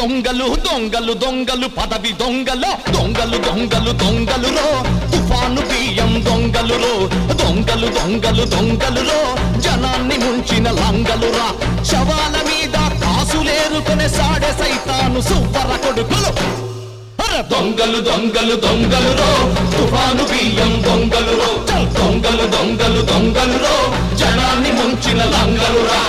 దొంగలు దొంగలు దొంగలు పదవి దొంగలు దొంగలు దొంగలు దొంగలు రో తుఫాను బియ్యం దొంగలు రో దొంగలు దొంగలు దొంగలు రో జనాన్ని ముంచిన లంగలురా శవాల మీద కాసులేరుకునే సాడే సైతాను సువ్వర కొడుకులు అర దొంగలు దొంగలు దొంగలు రో తుఫాను బియ్యం దొంగలు రో చల్ దొంగలు దొంగలు దొంగలు రో జనాన్ని ముంచిన లంగలురా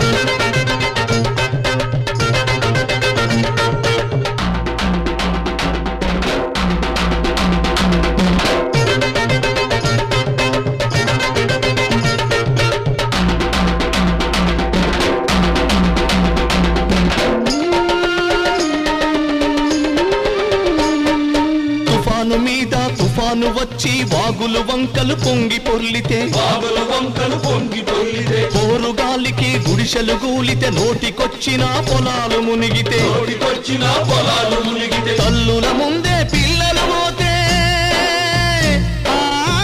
తుఫాను మీద తుఫాను వచ్చి వాగులు వంకలు పొంగి పొర్లితే బాబుల వంకలు పొంగి పొల్లిదే పోరు గాలికి గుడిసెలు గూలితే నోటికొచ్చిన పొలాలు మునిగితే నోటికొచ్చిన పొలాలు మునిగితే తల్లుల ముందే పిల్లలు పోతే ఆ,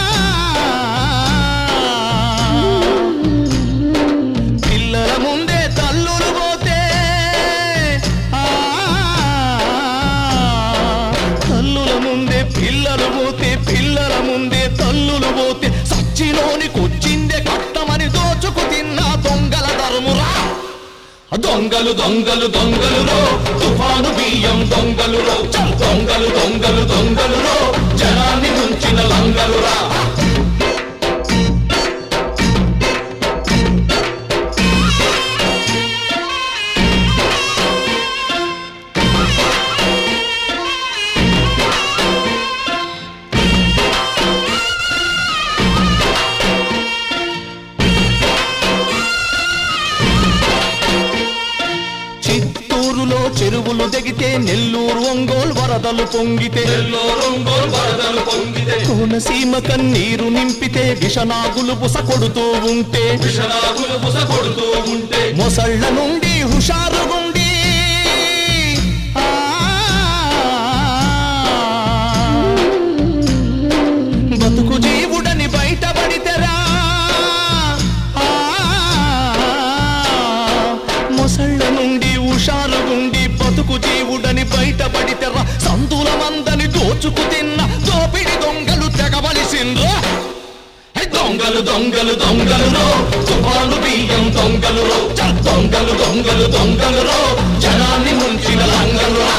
పిల్లల ముందే తల్లులు పోతే ఆ, తల్లుల ముందే పిల్లలు పోతే పిల్లల ముందే తల్లులు పోతే సచ్చిలోని కొచ్చిందే కట్టమని దోచుకు తిన్న దొంగల ధర్మురా దొంగలు దొంగలు దొంగలు రో తుఫాను బియ్యం దొంగలు రో చల్ దొంగలు దొంగలు దొంగలు రో జనాన్ని ముంచిన లంగలు రా చిత్తూరులో చెరువులు దిగితే నెల్లూరు ఒంగోలు వరదలు పొంగితే ఎల్లో రంగోలు వరదలు పొంగితే కోనసీమ కన్నీరు నింపితే విషనాగులు బుస కొడుతూ ఉంటే విషనాగులు బుస కొడుతూ ఉంటే మొసళ్ళ నుండి హుషారుగుండి ఆ, బతుకు జీవుడని బయటపడితేరా ఆ, మొసళ్ళ నుండి హుషారుగుండి బతుకు జీవుడని బయటపడితేరా సంతుల మందని దోచుకు తిన్న దోపిడి దొంగలు తెగవలసిండ్రా హే దొంగలు దొంగలు దొంగలు రో తుఫాను బియ్యం దొంగలు రో చల్ దొంగలు దొంగలు దొంగలు రో జనాన్ని ముంచిన లంగలు రా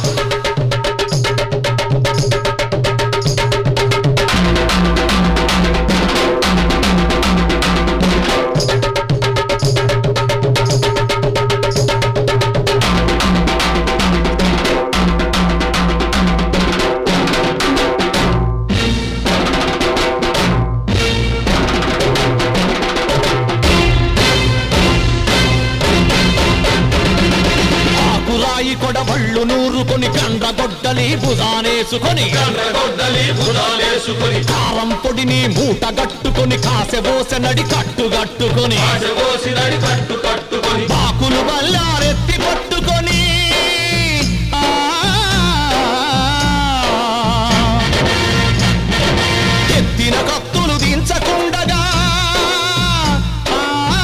ఆకురాయి కొడవళ్ళు నూరుకొని కండ్రగొడ్డలి భుజానేసుకొని గొడ్డలి భుజాలేసుకొని కారం పొడిని మూట గట్టుకొని కాసెబోస నడి కట్టుగట్టుకొని ఆశపోసినడి కట్టు కట్టుకొని బాకులు బల్లారెత్తి పట్టుకొని ఆ, ఎత్తిన కత్తులు దించకుండగా ఆ,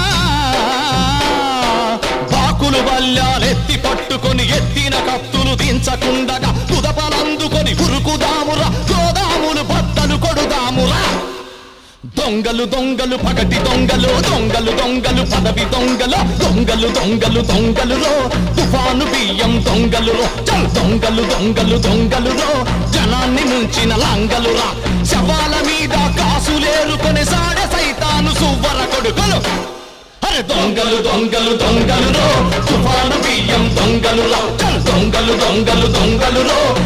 బాకులు బల్లాలెత్తి పట్టుకొని ఎత్తిన కత్తులు దించకుండగా కుదపలందుకొని ఉరుకుదామురా గోదాములు బద్దలు కొడుదామురా దొంగలు దొంగలు పగటి దొంగలు దొంగలు దొంగలు పదవి దొంగలు దొంగలు దొంగలు దొంగలు రో తుఫాను బియ్యం దొంగలు రో చల్ దొంగలు దొంగలు దొంగలు రో జనాన్ని ముంచిన లంగలు రా శవాల మీద కాసులేరుకొని సాడే సైతాను సువ్వర కొడుకులు అరే దొంగలు దొంగలు దొంగలు రో తుఫాను బియ్యం దొంగలు రా చల్ దొంగలు దొంగలు దొంగలు రో